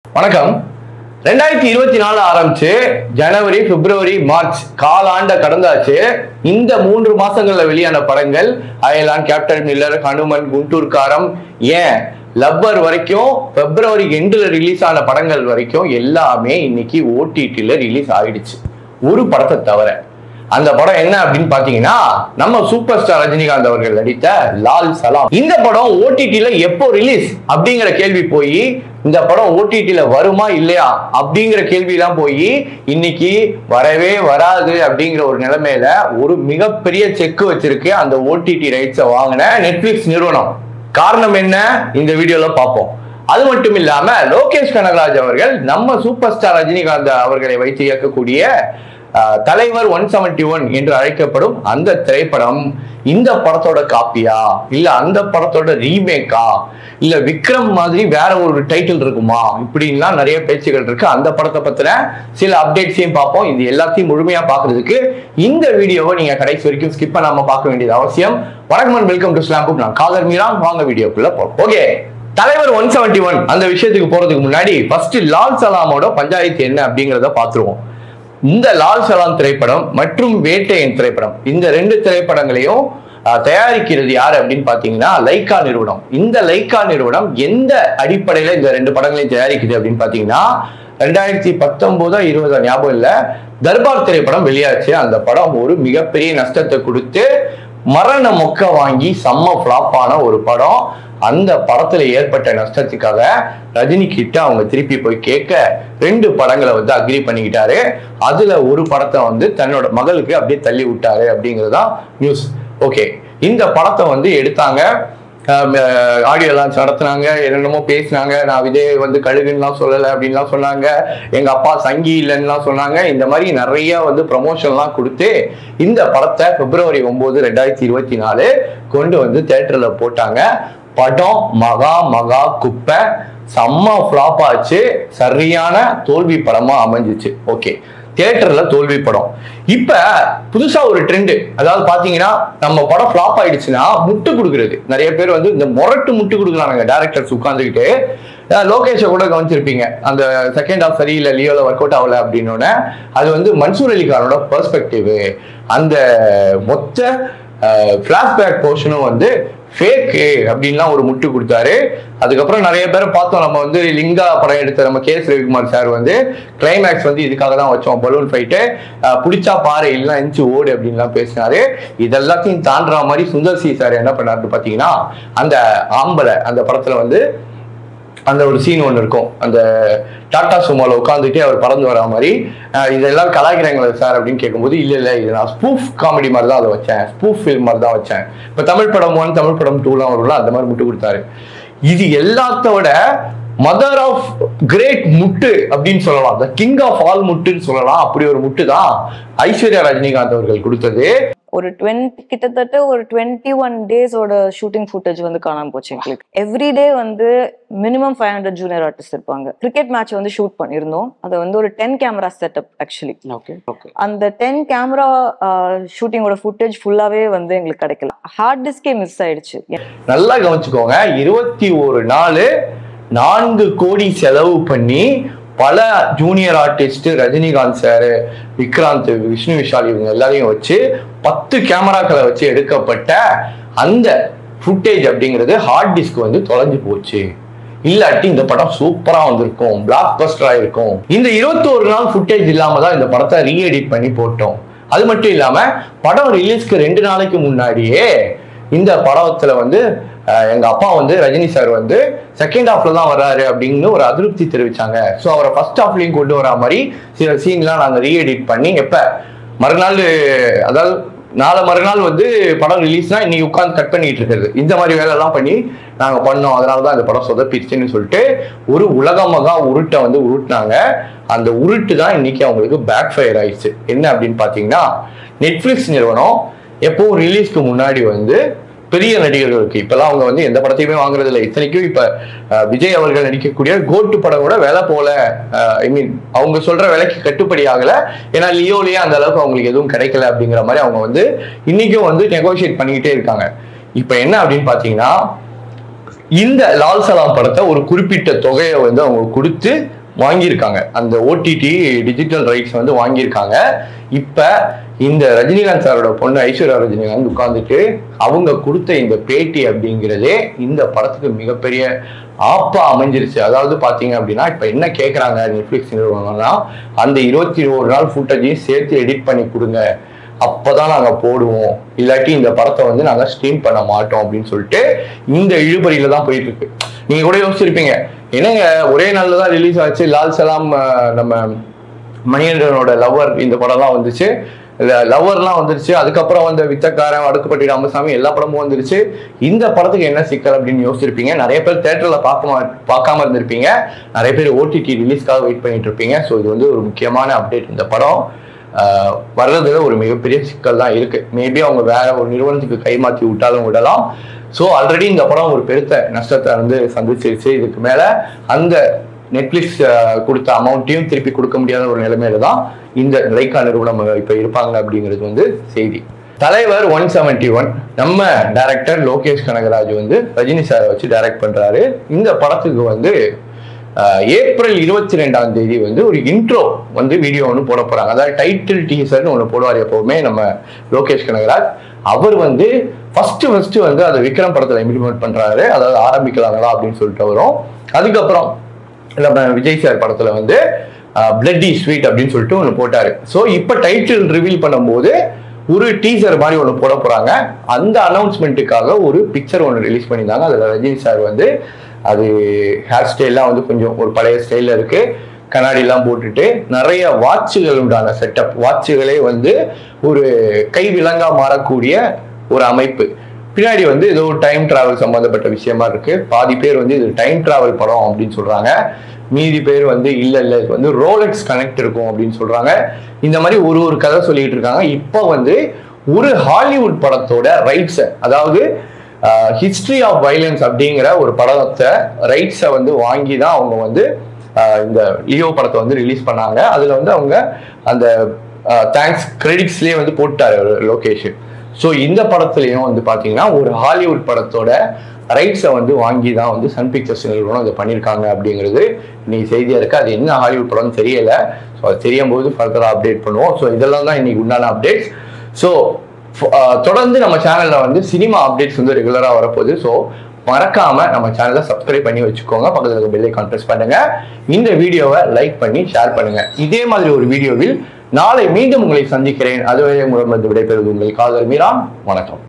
வணக்கம் ரெண்டாயிரத்தி இருபத்தி நாலு ஆரம்பிச்சு ஜனவரி பிப்ரவரி மார்ச் காலாண்ட கடந்தாச்சு இந்த மூன்று மாசங்கள்ல வெளியான படங்கள் அயலான் கேப்டன் மில்லர் ஹனுமன் குண்டூர்காரம் ஏன் லப்பர் வரைக்கும் பிப்ரவரி எண்டுல ரிலீஸ் ஆன படங்கள் வரைக்கும் எல்லாமே இன்னைக்கு ஓடிடில ரிலீஸ் ஆயிடுச்சு ஒரு படத்தை தவிர அந்த படம் என்ன அப்படின்னு பாத்தீங்கன்னா நம்ம சூப்பர் ஸ்டார் ரஜினிகாந்த் அவர்கள் நடித்த லால் சலாம் இந்த படம் ஓடிடில எப்போ ரிலீஸ் அப்படிங்கிற கேள்வி போய் இந்த படம் ஓடிடில வருமா இல்லையா அப்படிங்கிற கேள்வியெல்லாம் போய் இன்னைக்கு வரவே வராது அப்படிங்கிற ஒரு நிலைமையில ஒரு மிகப்பெரிய செக் வச்சிருக்கு அந்த ஓடிடி ரைட்ஸை வாங்கின நெட்ஃபிளிக்ஸ் நிறுவனம் காரணம் என்ன இந்த வீடியோல பார்ப்போம் அது மட்டும் இல்லாம லோகேஷ் கனகராஜ் அவர்கள் நம்ம சூப்பர் ஸ்டார் ரஜினிகாந்த் அவர்களை வைத்து இயக்கக்கூடிய அஹ், தலைவர் ஒன் செவன்டி ஒன் என்று அழைக்கப்படும் அந்த திரைப்படம் இந்த படத்தோட காப்பியா இல்ல அந்த படத்தோட ரீமேக்கா இல்ல விக்ரம் மாதிரி வேற ஒரு டைட்டில் இருக்குமா இப்படின்லாம் நிறைய பேச்சுகள் இருக்கு அந்த படத்தை பத்தின சில அப்டேட்ஸையும் பார்ப்போம் இது எல்லாத்தையும் முழுமையா பார்க்கிறதுக்கு இந்த வீடியோவை நீங்க கடைசி வரைக்கும் ஸ்கிப் பண்ணாம பார்க்க வேண்டியது அவசியம் வணக்கம் அண்ட் வெல்கம் டு ஸ்லாம்புக் நான் காதர் மீரா வாங்க வீடியோக்குள்ள போறோம் ஓகே தலைவர் ஒன் செவன்டி ஒன் அந்த விஷயத்துக்கு போறதுக்கு முன்னாடி ஃபர்ஸ்ட் லால் சலாமோட பஞ்சாயத்து என்ன அப்படிங்கறத பார்த்துருவோம் இந்த லால் சலாம் திரைப்படம் மற்றும் வேட்டையன் திரைப்படம் இந்த ரெண்டு திரைப்படங்களையும் அஹ், தயாரிக்கிறது யாரு அப்படின்னு பாத்தீங்கன்னா லைக்கா நிறுவனம் இந்த லைக்கா நிறுவனம் எந்த அடிப்படையில இந்த ரெண்டு படங்களையும் தயாரிக்குது அப்படின்னு பாத்தீங்கன்னா ரெண்டாயிரத்தி பத்தொன்பதா இருபதா ஞாபகம் இல்ல தர்பார் திரைப்படம் வெளியாச்சு அந்த படம் ஒரு மிகப்பெரிய நஷ்டத்தை கொடுத்து மரண மொக்க வாங்கி செம்ம ஃபிளாப் ஆன ஒரு படம் அந்த படத்துல ஏற்பட்ட நஷ்டத்துக்காக ரஜினி கிட்ட அவங்க திருப்பி போய் கேட்க ரெண்டு படங்களை வந்து அக்ரி பண்ணிக்கிட்டாரு அதுல ஒரு படத்தை வந்து தன்னோட மகளுக்கு அப்படியே தள்ளி விட்டாரு அப்படிங்கறதுதான் நியூஸ் ஓகே இந்த படத்தை வந்து எடுத்தாங்க ஆடியோ லான்ச் நடத்துனாங்க என்னென்னமோ பேசினாங்க நான் விஜய் வந்து கழுகுன்னுலாம் சொல்லலை அப்படின்லாம் சொன்னாங்க எங்க அப்பா சங்கி இல்லைன்னுலாம் சொன்னாங்க இந்த மாதிரி நிறைய வந்து ப்ரமோஷன்லாம் கொடுத்து இந்த படத்தை பிப்ரவரி ஒன்பது ரெண்டாயிரத்தி இருபத்தி நாலு கொண்டு வந்து தேட்டர்ல போட்டாங்க படம் மகா மகா குப்பை செம்ம ஃப்ளாப் ஆச்சு சரியான தோல்வி படமா அமைஞ்சிச்சு ஓகே தியேட்டர்ல தோல்வி படம் இப்ப புதுசா ஒரு ட்ரெண்ட் அதாவது பாத்தீங்கன்னா நம்ம படம் ஃபிளாப் ஆயிடுச்சுன்னா முட்டு கொடுக்குறது நிறைய பேர் வந்து இந்த முரட்டு முட்டு கொடுக்குறாங்க டேரக்டர்ஸ் உட்காந்துக்கிட்டு லோகேஷை கூட கவனிச்சிருப்பீங்க அந்த செகண்ட் ஹாஃப் சரியில்லை லியோல ஒர்க் அவுட் ஆகல அப்படின்னோடனே அது வந்து மன்சூர் அலிகானோட பெர்ஸ்பெக்டிவ் அந்த மொத்த ஃபிளாஷ்பேக் போர்ஷனும் வந்து ஃபேக்கு அப்படின்லாம் ஒரு முட்டு கொடுத்தாரு அதுக்கப்புறம் நிறைய பேரை பார்த்தோம் நம்ம வந்து லிங்கா படம் எடுத்த நம்ம கே எஸ் ரவிக்குமார் சார் வந்து கிளைமேக்ஸ் வந்து இதுக்காக தான் வச்சோம் பலூன் ஃபைட்டு பிடிச்சா பாரு இல்லைன்னா எஞ்சி ஓடு அப்படின்லாம் பேசினாரு இதெல்லாத்தையும் தாண்டுற மாதிரி சுந்தர் சி சார் என்ன பண்ணாரு பார்த்தீங்கன்னா அந்த ஆம்பளை அந்த படத்துல வந்து அந்த ஒரு சீன் ஒன்று இருக்கும் அந்த டாடா சுமோல உட்காந்துட்டு அவர் பறந்து வரா மாதிரி அஹ் இதெல்லாம் கலாய்க்கிறாங்களே சார் அப்படின்னு கேட்கும்போது இல்லை இல்லை இது நான் ஸ்பூஃப் காமெடி மாதிரி தான் அதை வச்சேன் ஸ்பூஃப் ஃபில்ம் மாதிரி தான் வச்சேன் இப்போ தமிழ் படம் ஒன் தமிழ் படம் டூலாம் வரும்ல அந்த மாதிரி முட்டு கொடுத்தாரு இது எல்லாத்தோட மதர் ஆஃப் கிரேட் முட்டு அப்படின்னு சொல்லலாம் த கிங் ஆஃப் ஆல் முட்டுன்னு சொல்லலாம் அப்படி ஒரு முட்டு தான் ஐஸ்வர்யா ரஜினிகாந்த் அவர்கள் கொடுத்தது ஒரு டுவெண்ட்டி கிட்டத்தட்ட ஒரு டுவெண்ட்டி ஒன் டேஸோட ஷூட்டிங் ஃபுட்டேஜ் வந்து காணாம போச்சு எங்களுக்கு எவ்ரி டே வந்து minimum five hundred junior artist இருப்பாங்க கிரிக்கெட் மேட்ச் வந்து ஷூட் பண்ணியிருந்தோம் அதை வந்து ஒரு ten camera setup actually okay okay அந்த டென் கேமரா ஷூட்டிங்கோட ஃபுட்டேஜ் ஃபுல்லாவே வந்து எங்களுக்கு கிடைக்கல ஹார்ட் டிஸ்கே மிஸ் ஆயிடுச்சு நல்லா கவனிச்சுக்கோங்க இருபத்தி ஒரு நாலு நான்கு கோடி செலவு பண்ணி பல junior artist Rajinikanth sir Vikranth Vishnu Vishal இவங்க எல்லாரையும் வச்சு பத்து கேமராக்களை வச்சு எடுக்கப்பட்ட அந்த ஃபுட்டேஜ் அப்படிங்கிறது ஹார்ட் டிஸ்க் வந்து தொலைஞ்சு போச்சு இல்லாட்டி இந்த படம் சூப்பரா வந்திருக்கும் பிளாக் பஸ்டரா இருக்கும் இந்த இருபத்தோரு நாள் ஃபுட்டேஜ் இல்லாம தான் இந்த படத்தை ரீஎடிட் பண்ணி போட்டோம் அது மட்டும் இல்லாம படம் ரிலீஸ்க்கு ரெண்டு நாளைக்கு முன்னாடியே இந்த படத்துல வந்து அஹ், எங்க அப்பா வந்து ரஜினி சார் வந்து செகண்ட் ஹாஃப்ல தான் வர்றாரு அப்படின்னு ஒரு அதிருப்தி தெரிவிச்சாங்க ஸோ அவரை ஃபர்ஸ்ட் ஹாஃப்லயும் கொண்டு வரா மாதிரி சில சீன்லாம் நாங்க ரீஎடிட் பண்ணி எப்ப மறுநாள் அதாவது நாளை மறுநாள் வந்து படம் ரிலீஸ்னா இன்னைக்கு உட்காந்து கட் பண்ணிட்டு இருக்கிறது இந்த மாதிரி வேலையெல்லாம் பண்ணி நாங்க பண்ணோம் அதனால தான் இந்த படம் சொதப்பிடுச்சுன்னு சொல்லிட்டு ஒரு உலகமகா உருட்டை வந்து உருட்டுனாங்க அந்த உருட்டு தான் இன்னைக்கு அவங்களுக்கு பேக் ஃபயர் ஆயிடுச்சு என்ன அப்படின்னு பாத்தீங்கன்னா நெட்ஃபிளிக்ஸ் நிறுவனம் எப்பவும் ரிலீஸ்க்கு முன்னாடி வந்து பெரிய நடிகர்களுக்கு இப்பெல்லாம் அவங்க வந்து எந்த படத்தையுமே வாங்குறது இல்லை இத்தனைக்கும் இப்ப அஹ், விஜய் அவர்கள் நடிக்கக்கூடிய கோட்டு படம் கூட விலை போல ஐ மீன் அவங்க சொல்ற விலைக்கு கட்டுப்படி ஆகல ஏன்னா லியோலயே அந்த அளவுக்கு அவங்களுக்கு எதுவும் கிடைக்கல அப்படிங்கிற மாதிரி அவங்க வந்து இன்னைக்கும் வந்து நெகோஷியேட் பண்ணிக்கிட்டே இருக்காங்க இப்ப என்ன அப்படின்னு பாத்தீங்கன்னா இந்த லால் சலாம் படத்தை ஒரு குறிப்பிட்ட தொகையை வந்து அவங்க கொடுத்து வாங்கியிருக்காங்க அந்த ஓடிடி டிஜிட்டல் ரைட்ஸ் வந்து வாங்கியிருக்காங்க இப்ப இந்த ரஜினிகாந்த் சாரோட பொண்ணு ஐஸ்வர்யா ரஜினிகாந்த் உட்கார்ந்துட்டு அவங்க கொடுத்த இந்த பேட்டி அப்படிங்கிறதே இந்த படத்துக்கு மிகப்பெரிய ஆப்பா அமைஞ்சிருச்சு அதாவது பாத்தீங்க அப்படின்னா இப்ப என்ன கேக்குறாங்க நெட்ஃபிளிக்ஸ் நிறுவனம்னா அந்த இருபத்தி ஒரு நாள் ஃபுட்டேஜையும் சேர்த்து எடிட் பண்ணி கொடுங்க அப்பதான் நாங்க போடுவோம் இல்லாட்டி இந்த படத்தை வந்து நாங்க ஸ்ட்ரீம் பண்ண மாட்டோம் அப்படின்னு சொல்லிட்டு இந்த இழுபறியில தான் போயிட்டு இருக்கு நீங்க கூட யோசிச்சிருப்பீங்க என்னங்க ஒரே நாள்ல தான் ரிலீஸ் ஆச்சு லால் சலாம் அஹ், நம்ம மணிகண்டனோட லவ்வர் இந்த படம்லாம் வந்துச்சு லவ்வர்லாம் வந்துருச்சு அதுக்கப்புறம் வந்த வித்தக்காரன் அடுக்குப்பட்டி ராமசாமி எல்லா படமும் வந்துருச்சு இந்த படத்துக்கு என்ன சிக்கல் அப்படின்னு யோசிச்சிருப்பீங்க நிறைய பேர் தேட்டர்ல பார்க்காம பார்க்காம இருந்திருப்பீங்க நிறைய பேர் ஓடிடி ரிலீஸ்க்காக வெயிட் பண்ணிட்டு இருப்பீங்க ஸோ இது வந்து ஒரு முக்கியமான அப்டேட் இந்த படம் ஆஹ், வர்றதுல ஒரு மிகப்பெரிய சிக்கல் தான் இருக்கு மேபி அவங்க வேற ஒரு நிறுவனத்துக்கு கைமாற்றி விட்டாலும் விடலாம் ஸோ ஆல்ரெடி இந்த படம் ஒரு பெருத்த நஷ்டத்தை வந்து சந்திச்சிருச்சு இதுக்கு மேல அந்த நெட்ஃபிளிக்ஸ் கொடுத்த அமௌண்ட்டையும் திருப்பி கொடுக்க முடியாத ஒரு நிலைமையில தான் இந்த லைக்கா நிறுவனம் இப்ப இருப்பாங்க அப்படிங்கிறது வந்து செய்தி தலைவர் ஒன் செவன்டி ஒன் நம்ம டைரக்டர் லோகேஷ் கனகராஜ் வந்து ரஜினி சாரை வச்சு டைரக்ட் பண்றாரு இந்த படத்துக்கு வந்து அஹ், ஏப்ரல் இருபத்தி ரெண்டாம் தேதி வந்து ஒரு இன்ட்ரோ வந்து வீடியோ ஒன்று போட போறாங்க அதாவது டைட்டில் டீசர்னு ஒன்று போடுவார் எப்பவுமே நம்ம லோகேஷ் கனகராஜ் அவர் வந்து ஃபர்ஸ்ட் ஃபர்ஸ்ட் வந்து அதை விக்ரம் படத்துல இம்ப்ளிமெண்ட் பண்றாரு அதாவது ஆரம்பிக்கலாங்களா அப்படின்னு சொல்லிட்டு வரும் அதுக்கப்புறம் நம்ம விஜய் சார் படத்துல வந்து பிளட்டி ஸ்வீட் அப்படின்னு சொல்லிட்டு ஒன்று போட்டாரு ஸோ இப்போ டைட்டில் ரிவீல் பண்ணும்போது ஒரு டீசர் மாதிரி ஒன்று போட போறாங்க அந்த அனௌன்ஸ்மெண்ட்டுக்காக ஒரு பிக்சர் ஒன்று ரிலீஸ் பண்ணியிருந்தாங்க அதில் ரஜினி சார் வந்து அது ஹேர் ஸ்டைல்லாம் வந்து கொஞ்சம் ஒரு பழைய ஸ்டைலில் இருக்கு கண்ணாடிலாம் போட்டுட்டு நிறைய வாட்சுகள் உண்டான செட்டப் வாட்சுகளே வந்து ஒரு கை விலங்கா மாறக்கூடிய ஒரு அமைப்பு பின்னாடி வந்து ஏதோ டைம் டிராவல் சம்பந்தப்பட்ட விஷயமா இருக்கு பாதி பேர் வந்து இது டைம் டிராவல் படம் அப்படின்னு சொல்றாங்க மீதி பேர் வந்து இல்ல இல்ல இது வந்து ரோலெக்ஸ் கனெக்ட் இருக்கும் அப்படின்னு சொல்றாங்க இந்த மாதிரி ஒரு ஒரு கதை சொல்லிட்டு இருக்காங்க இப்போ வந்து ஒரு ஹாலிவுட் படத்தோட ரைட்ஸை அதாவது ஹிஸ்டரி ஆஃப் வைலன்ஸ் அப்படிங்கிற ஒரு படத்தை ரைட்ஸை வந்து வாங்கி தான் அவங்க வந்து ஆஹ் இந்த லியோ படத்தை வந்து ரிலீஸ் பண்ணாங்க அதுல வந்து அவங்க அந்த தேங்க்ஸ் கிரெடிட்ஸ்லயே வந்து போட்டாரு லோகேஷ் ஸோ இந்த படத்துலயும் வந்து பாத்தீங்கன்னா ஒரு ஹாலிவுட் படத்தோட ரைட்ஸை வந்து வாங்கி தான் வந்து சன் பிக்சர்ஸ் நிறுவனம் இதை பண்ணியிருக்காங்க அப்படிங்கிறது இன்னைக்கு செய்தியா இருக்கு அது என்ன ஹாலிவுட் படம்னு தெரியல ஸோ அது தெரியும் போது ஃபர்தராக அப்டேட் பண்ணுவோம் ஸோ இதெல்லாம் தான் இன்னைக்கு உண்டான அப்டேட்ஸ் ஸோ தொடர்ந்து நம்ம சேனல்ல வந்து சினிமா அப்டேட்ஸ் வந்து ரெகுலரா வரப்போகுது ஸோ மறக்காம நம்ம சேனலை சப்ஸ்கிரைப் பண்ணி வச்சுக்கோங்க பக்கத்துல இருக்க பெல்லை கான்ட்ரெஸ்ட் பண்ணுங்க இந்த வீடியோவை லைக் பண்ணி ஷேர் பண்ணுங்க இதே மாதிரி ஒரு வீடியோவில் நாளை மீண்டும் உங்களை சந்திக்கிறேன் அதுவரை முகமது விடைபெறுவது உங்கள் காதல் மீரா வணக்கம்